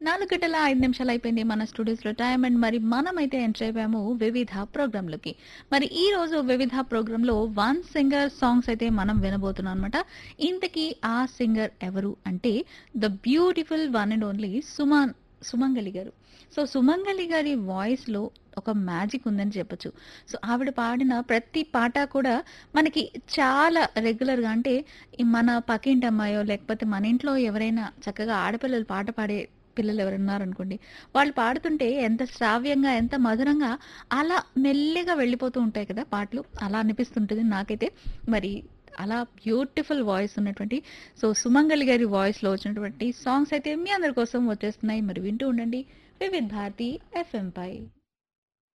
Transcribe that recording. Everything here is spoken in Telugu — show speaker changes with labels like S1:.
S1: నాలుగు గంటల ఐదు నిమిషాలు అయిపోయింది మన స్టూడియోస్ లో టైం అండ్ మరి మనమైతే ఎంటర్ అయిపోయాము వివిధ ప్రోగ్రామ్ లోకి మరి ఈ రోజు వివిధ ప్రోగ్రామ్ లో వన్ సింగర్ సాంగ్స్ అయితే మనం వినబోతున్నాం అనమాట ఇంతకీ ఆ సింగర్ ఎవరు అంటే the beautiful one and only Suman Sumangali గారు సో సుమంగలి గారి వాయిస్ లో ఒక మ్యాజిక్ ఉందని చెప్పొచ్చు సో ఆవిడ పాడిన ప్రతి పాట కూడా మనకి చాలా రెగ్యులర్గా అంటే ఈ మన పక్కింటి అమ్మాయో లేకపోతే మన ఇంట్లో ఎవరైనా చక్కగా ఆడపిల్లలు పాట పాడే పిల్లలు ఎవరు ఉన్నారనుకోండి వాళ్ళు పాడుతుంటే ఎంత శ్రావ్యంగా ఎంత మధురంగా అలా మెల్లిగా వెళ్ళిపోతూ ఉంటాయి కదా పాటలు అలా అనిపిస్తుంటుంది నాకైతే మరి అలా బ్యూటిఫుల్ వాయిస్ ఉన్నటువంటి సో సుమంగలి గారి వాయిస్లో వచ్చినటువంటి సాంగ్స్ అయితే మీ అందరి కోసం వచ్చేస్తున్నాయి మరి వింటూ ఉండండి వివిధ్ భారతి ఎఫ్ఎం పై